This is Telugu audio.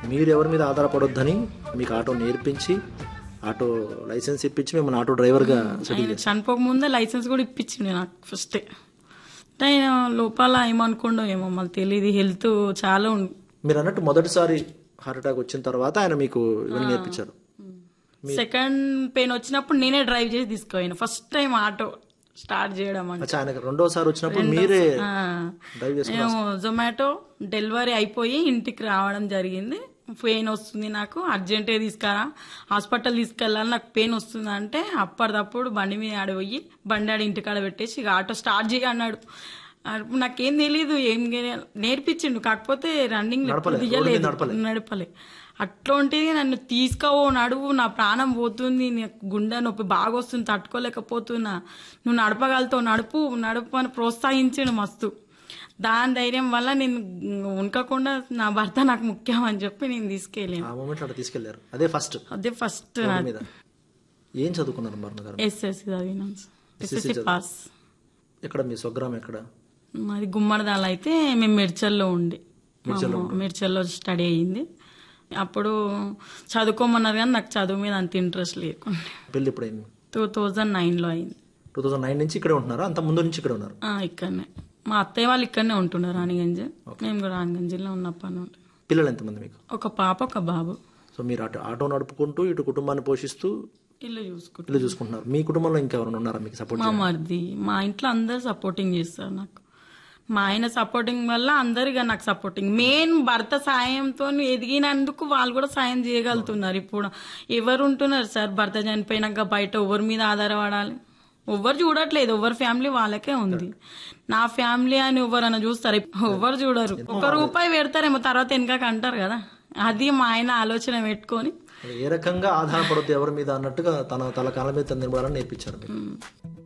మీరు ఎవరి మీద ఆధారపడొద్దని మీకు ఆటో నేర్పించి ఆటో లైసెన్స్ ఇప్పించి మిమ్మల్ని ఆటో డ్రైవర్గా సెటిల్ ఆయన చనిపోక ముందే లైసెన్స్ కూడా ఇప్పించింది నాకు ఫస్ట్ అంటే ఆయన లోపల ఏమనుకుండో ఏమో మళ్ళీ తెలియదు హెల్త్ చాలా ఉం- మీరు అన్నట్టు మొదటిసారి హార్ట్ అటాక్ వచ్చిన తర్వాత ఆయన మీకు ఇవన్నీ నేర్పించారు సెకండ్ పెయిన్ వచ్చినప్పుడు నేనే డ్రైవ్ చేసి తీసుకుపోయాను ఫస్ట్ టైం ఆటో స్టార్ట్ చేయడం అంటే అచ్చా ఆయనకు రెండోసారి వచ్చినప్పుడు మీరే ఆ. డ్రైవ్ చేసుకుని నేను జొమాటో డెలివరీ అయిపోయి ఇంటికి రావడం జరిగింది పెయిన్ వస్తుంది నాకు అర్జెంటే తీసుకురా హాస్పిటల్ తీసుకెళ్ళాలి నాకు పెయిన్ వస్తుంది అంటే అప్పటిదప్పుడు బండి మీద ఆడ పోయి బండి ఆడ ఇంటికాడ పెట్టేసి ఇక ఆటో స్టార్ట్ చేయి అన్నాడు అప్పుడు నాకేం తెలియదు ఏం చేయాలి. నేర్పించిండు కాకపోతే రన్నింగ్ నడపలే, రోడ్డు మీద దిగలేదు నడపలే. నడపలే అట్లాంటిది నన్ను తీసుకోవో నడువు నా ప్రాణం పోతుంది నాకు గుండె నొప్పి బాగా వస్తుంది తట్టుకోలేకపోతున్నా నువ్వు నడపగలుగుతావు నడుపు నడుపు అని ప్రోత్సహించాడు మస్తు దాని ధైర్యం వల్ల నేను ఉనకకుండా నా భర్త నాకు ముఖ్యం అని చెప్పి నేను తీసుకెళ్ళాను ఆ మూమెంట్ అట్లా తీసుకెళ్లారు అదే ఫస్ట్ అదే ఫస్ట్ మీద ఏం చదువుకున్నారు మరణ గారు ఎస్ఎస్సి చదివినాను ఎస్ఎస్సి పాస్ ఎక్కడ మీ స్వగ్రామం ఎక్కడ మాది గుమ్మడిదాల అయితే మేము మిర్చల్లో ఉండి మా అమ్మ మిర్చల్లో స్టడీ అయ్యింది అప్పుడు చదువుకోమన్నారు కానీ నాకు చదువు మీద అంత ఇంట్రెస్ట్ లేకుండా పెళ్ళి ఎప్పుడైంది టూ థౌజండ్ నైన్లో అయింది టూ థౌసండ్ నైన్ నుంచి ఇక్కడే ఉంటున్నారా అంత ముందు నుంచి ఇక్కడ ఉన్నారు ఆ, ఇక్కడనే మా అత్తయ్య వాళ్ళు ఇక్కడనే ఉంటున్నారు రాణిగంజ్ మేము కూడా రాణిగంజ్లో ఉన్నప్పటి నుండి పిల్లలు ఎంతమంది మీకు ఒక పాప ఒక బాబు సో మీరు అటు ఆటో నడుపుకుంటూ ఇటు కుటుంబాన్ని పోషిస్తూ ఇల్లు చూసుకుంటాం ఇల్లు చూసుకుంటున్నారు మీ కుటుంబంలో ఇంకెవరైనా ఉన్నారా మీకు సపోర్ట్ మా మరిది మా ఇంట్లో అందరు సపోర్టింగ్ చేస్తారు నాకు మా ఆయన సపోర్టింగ్ వల్ల అందరిగా నాకు సపోర్టింగ్ మెయిన్ భర్త సాయంతో ఎదిగినందుకు వాళ్ళు కూడా సాయం చేయగలుగుతున్నారు ఇప్పుడు ఎవరు ఉంటున్నారు సార్ భర్త చనిపోయినాక బయట ఎవరి మీద ఆధారపడాలి ఎవరు చూడట్లేదు ఎవరి ఫ్యామిలీ వాళ్ళకే ఉంది నా ఫ్యామిలీ అని ఎవరైనా చూస్తారు ఎవరు చూడరు ఒక రూపాయి పెడతారేమో తర్వాత వెనకాక అంటారు కదా అది మా ఆయన ఆలోచన పెట్టుకొని ఏ రకంగా ఆధారపడద్దు ఎవరి మీద అన్నట్టుగా తన తల కాళ్ళ మీద తను నిలబడాలని నేర్పించారు మీకు